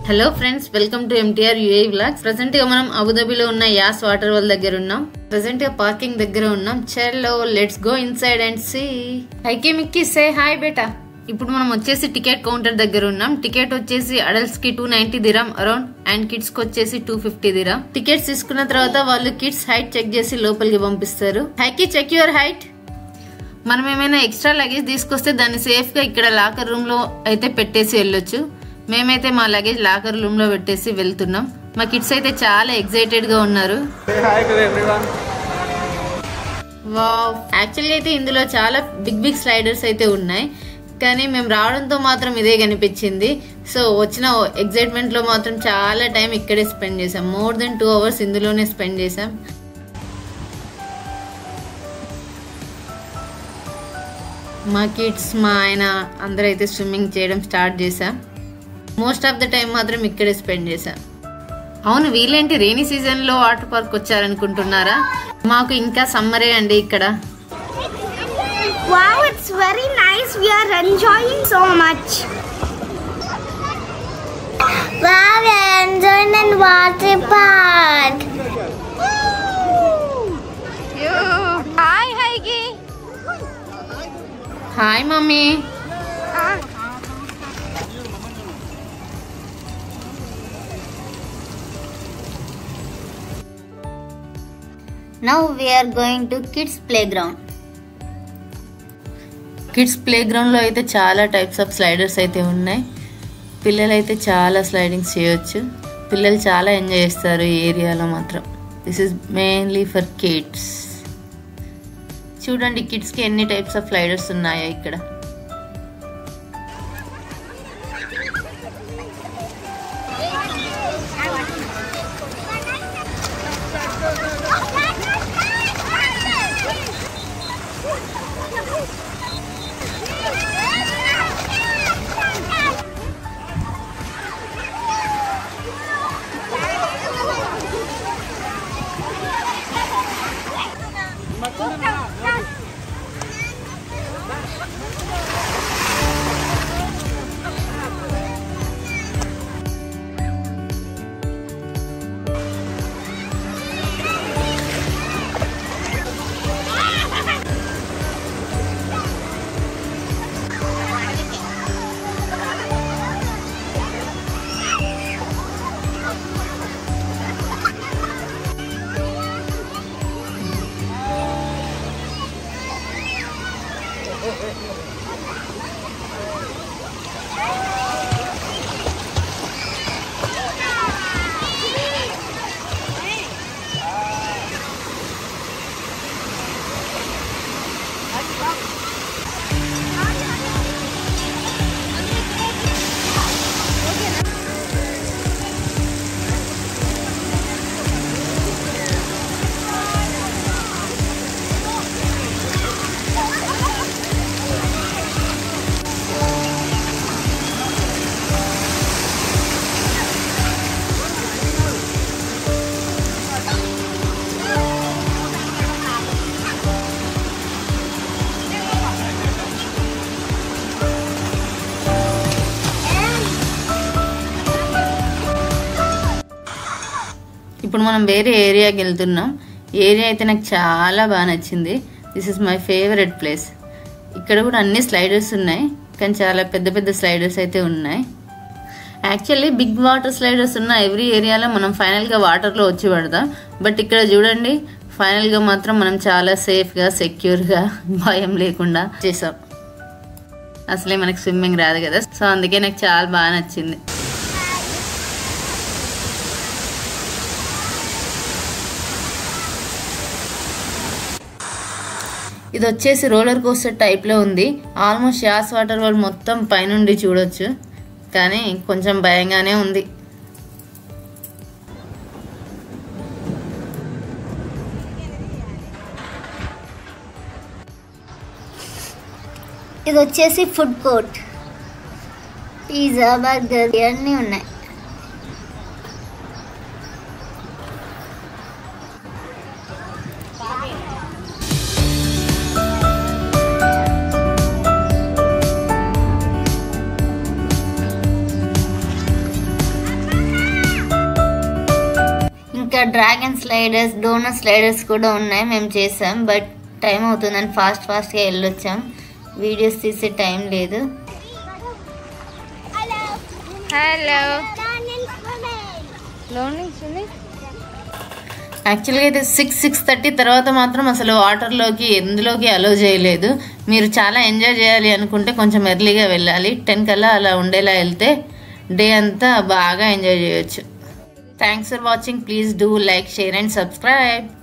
Hello friends welcome to NTR UA vlogs present గా మనం అబుదాబిలో ఉన్న యాస్ వాటర్ వల్ దగ్గర ఉన్నాం ప్రెసెంట్ గా పార్కింగ్ దగ్గర ఉన్నాం చలో let's go inside and see హైకి మిక్కి సే హాయ్ బేటా ఇప్పుడు మనం వచ్చేసి టికెట్ కౌంటర్ దగ్గర ఉన్నాం టికెట్ వచ్చేసి అడల్ట్స్ కి two ninety dirham around and kids కి వచ్చేసి టూ ఫిఫ్టీ దిరాం టికెట్స్ తీసుకున్న తర్వాత వాళ్ళు కిడ్స్ హైట్ చెక్ చేసి లోపలికి పంపిస్తారు హైకి చెక్ యువర్ హైట్ మనం ఏమైనా ఎక్స్ట్రా లగేజ్ తీసుకొస్తే దాన్ని సేఫ్ గా ఇక్కడ లాకర్ రూమ్ లో అయితే పెట్టేసి వెళ్ళొచ్చు మేమైతే మా లగేజ్ లాకర్ రూమ్ లో పెట్టేసి వెళ్తున్నాం మా కిడ్స్ అయితే చాలా ఎక్సైటెడ్ గా ఉన్నారు Say hi to everyone. Wow యాక్చువల్గా అయితే ఇందులో చాలా బిగ్ బిగ్ స్లైడర్స్ అయితే ఉన్నాయి కానీ మేము రావడంతో మాత్రం ఇదే కనిపించింది సో వచ్చిన ఎగ్జైట్మెంట్ లో మాత్రం చాలా టైం ఇక్కడే స్పెండ్ చేసాం మోర్ దెన్ టూ అవర్స్ ఇందులోనే స్పెండ్ చేసాం మా కిడ్స్ మా ఆయన అందరూ అయితే స్విమ్మింగ్ చేయడం స్టార్ట్ చేసాం మోస్ట్ ఆఫ్ ద టైం మాత్రం ఇక్కడే స్పెండ్ చేసాం అవును వీళ్ళేంటి రెయినీ సీజన్ లో వాటర్ పార్క్ వచ్చారనుకుంటున్నారా మాకు ఇంకా సమ్మరే అండి ఇక్కడ Wow, it's very nice. We are enjoying so much. Wow, we are enjoying in water park. Hi, Heike. Hi mummy Now we are going to kids playground. Kids playground లో అయితే చాలా types of sliders అయితే ఉన్నాయి పిల్లలు అయితే చాలా slidings చేయొచ్చు పిల్లలు చాలా ఎంజాయ్ చేస్తారు ఈ ఏరియాలో మాత్రం this is mainly for kids చూడండి కిడ్స్ కి ఎన్ని టైప్స్ ఆఫ్ స్లైడర్స్ ఉన్నాయో ఇక్కడ ఇప్పుడు మనం వేరే ఏరియాకి వెళ్తున్నాం ఏరియా అయితే నాకు చాలా బాగా నచ్చింది this is my favourite place ఇక్కడ కూడా అన్ని స్లైడర్స్ ఉన్నాయి కానీ చాలా పెద్ద పెద్ద స్లైడర్స్ అయితే ఉన్నాయి యాక్చువల్లీ బిగ్ వాటర్ స్లైడర్స్ ఉన్న ఎవ్రీ ఏరియాలో మనం ఫైనల్గా వాటర్లో వచ్చి పడతాం బట్ ఇక్కడ చూడండి ఫైనల్గా మాత్రం మనం చాలా సేఫ్గా సెక్యూర్గా భయం లేకుండా చేసాం అసలే మనకి స్విమ్మింగ్ రాదు కదా సో అందుకే నాకు చాలా బాగా నచ్చింది ఇది వచ్చేసి రోలర్ కోస్టర్ టైప్లో ఉంది ఆల్మోస్ట్ యాస్ వాటర్ వల్ మొత్తం పైనుండి చూడొచ్చు కానీ కొంచెం భయంగానే ఉంది ఇది వచ్చేసి ఫుడ్ కోర్ట్ పిజ్జా బర్గర్ ఇవన్నీ ఉన్నాయి ఇక్కడ డ్రాగన్ స్లైడర్స్ డోనట్ స్లైడర్స్ కూడా ఉన్నాయి మేము చేసాం బట్ టైం అవుతుందని ఫాస్ట్ ఫాస్ట్గా వెళ్ళొచ్చాం వీడియోస్ తీసే టైం లేదు హలో యాక్చువల్గా అయితే సిక్స్ సిక్స్ థర్టీ తర్వాత మాత్రం అసలు వాటర్లోకి ఎందులోకి అలో చేయలేదు మీరు చాలా ఎంజాయ్ చేయాలి అనుకుంటే కొంచెం ఎర్లీగా వెళ్ళాలి టెన్ కల్లా అలా ఉండేలా వెళ్తే డే అంతా బాగా ఎంజాయ్ చేయొచ్చు thanks for watching please do like share and subscribe